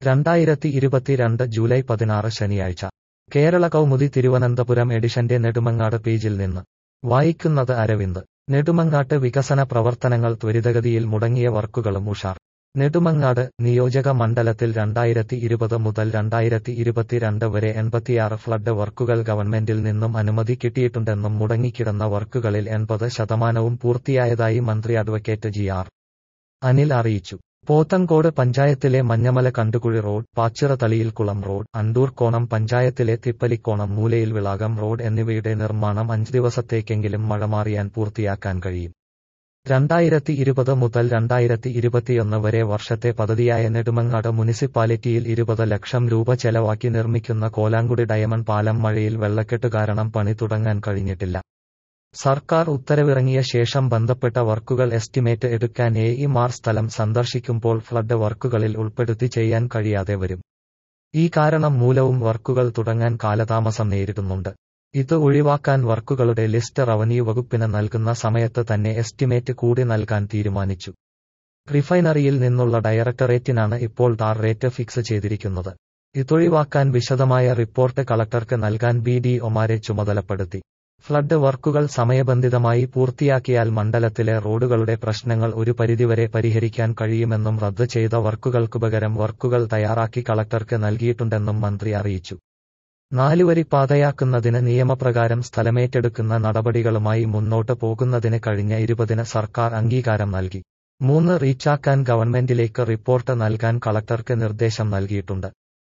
രണ്ടായിരത്തി ഇരുപത്തിരണ്ട് ജൂലൈ പതിനാറ് ശനിയാഴ്ച കേരള കൗമുദി തിരുവനന്തപുരം എഡിഷന്റെ നെടുമങ്ങാട് പേജിൽ നിന്ന് വായിക്കുന്നത് അരവിന്ദ് നെടുമങ്ങാട്ട് വികസന പ്രവർത്തനങ്ങൾ ത്വരിതഗതിയിൽ മുടങ്ങിയ വർക്കുകളും ഉഷാർ നെടുമങ്ങാട് നിയോജക മണ്ഡലത്തിൽ രണ്ടായിരത്തി ഇരുപത് മുതൽ രണ്ടായിരത്തി ഇരുപത്തിരണ്ട് വരെ എൺപത്തിയാറ് ഫ്ലഡ് വർക്കുകൾ ഗവൺമെന്റിൽ നിന്നും അനുമതി കിട്ടിയിട്ടുണ്ടെന്നും മുടങ്ങിക്കിടന്ന വർക്കുകളിൽ എൺപത് ശതമാനവും പൂർത്തിയായതായി മന്ത്രി അഡ്വക്കേറ്റ് ജി ആർ അനിൽ അറിയിച്ചു പോത്തങ്കോട് പഞ്ചായത്തിലെ മഞ്ഞമല കണ്ടുകുഴി റോഡ് പാച്ചിറതളിയിൽ കുളം റോഡ് അണ്ടൂർ കോണം പഞ്ചായത്തിലെ തിപ്പലിക്കോണം മൂലയിൽ വിളാകം റോഡ് എന്നിവയുടെ നിർമ്മാണം അഞ്ച് ദിവസത്തേക്കെങ്കിലും മഴ മാറിയാൻ പൂർത്തിയാക്കാൻ കഴിയും രണ്ടായിരത്തി ഇരുപത് മുതൽ രണ്ടായിരത്തി ഇരുപത്തിയൊന്ന് വരെ വർഷത്തെ പദ്ധതിയായ നെടുമങ്ങാട് മുനിസിപ്പാലിറ്റിയിൽ ഇരുപത് ലക്ഷം രൂപ ചെലവാക്കി നിർമ്മിക്കുന്ന കോലാങ്കുടി ഡയമണ്ട് പാലം മഴയിൽ വെള്ളക്കെട്ട് കാരണം പണി തുടങ്ങാൻ കഴിഞ്ഞിട്ടില്ല സർക്കാർ ഉത്തരവിറങ്ങിയ ശേഷം ബന്ധപ്പെട്ട വർക്കുകൾ എസ്റ്റിമേറ്റ് എടുക്കാൻ എ ഇ മാർ സ്ഥലം സന്ദർശിക്കുമ്പോൾ ഫ്ലഡ് വർക്കുകളിൽ ഉൾപ്പെടുത്തി ചെയ്യാൻ കഴിയാതെ വരും ഈ കാരണം മൂലവും വർക്കുകൾ തുടങ്ങാൻ കാലതാമസം നേരിടുന്നുണ്ട് ഇത് ഒഴിവാക്കാൻ വർക്കുകളുടെ ലിസ്റ്റ് റവന്യൂ വകുപ്പിന് നൽകുന്ന സമയത്ത് തന്നെ എസ്റ്റിമേറ്റ് കൂടി നൽകാൻ തീരുമാനിച്ചു റിഫൈനറിയിൽ നിന്നുള്ള ഡയറക്ടറേറ്റിനാണ് ഇപ്പോൾ ടാർ റേറ്റ് ഫിക്സ് ചെയ്തിരിക്കുന്നത് ഇതൊഴിവാക്കാൻ വിശദമായ റിപ്പോർട്ട് കളക്ടർക്ക് നൽകാൻ ബി ഡി ഒമാരെ ചുമതലപ്പെടുത്തി ഫ്ലഡ് വർക്കുകൾ സമയബന്ധിതമായി പൂർത്തിയാക്കിയാൽ മണ്ഡലത്തിലെ റോഡുകളുടെ പ്രശ്നങ്ങൾ ഒരു പരിധിവരെ പരിഹരിക്കാൻ കഴിയുമെന്നും റദ്ദ് ചെയ്ത വർക്കുകൾക്കു പകരം വർക്കുകൾ തയ്യാറാക്കി കളക്ടർക്ക് നൽകിയിട്ടുണ്ടെന്നും മന്ത്രി അറിയിച്ചു നാലുവരി പാതയാക്കുന്നതിന് നിയമപ്രകാരം സ്ഥലമേറ്റെടുക്കുന്ന നടപടികളുമായി മുന്നോട്ട് പോകുന്നതിന് കഴിഞ്ഞ ഇരുപതിന് സർക്കാർ അംഗീകാരം നൽകി മൂന്ന് റീച്ചാക്കാൻ ഗവൺമെന്റിലേക്ക് റിപ്പോർട്ട് നൽകാൻ കളക്ടർക്ക് നിർദ്ദേശം നൽകിയിട്ടുണ്ട്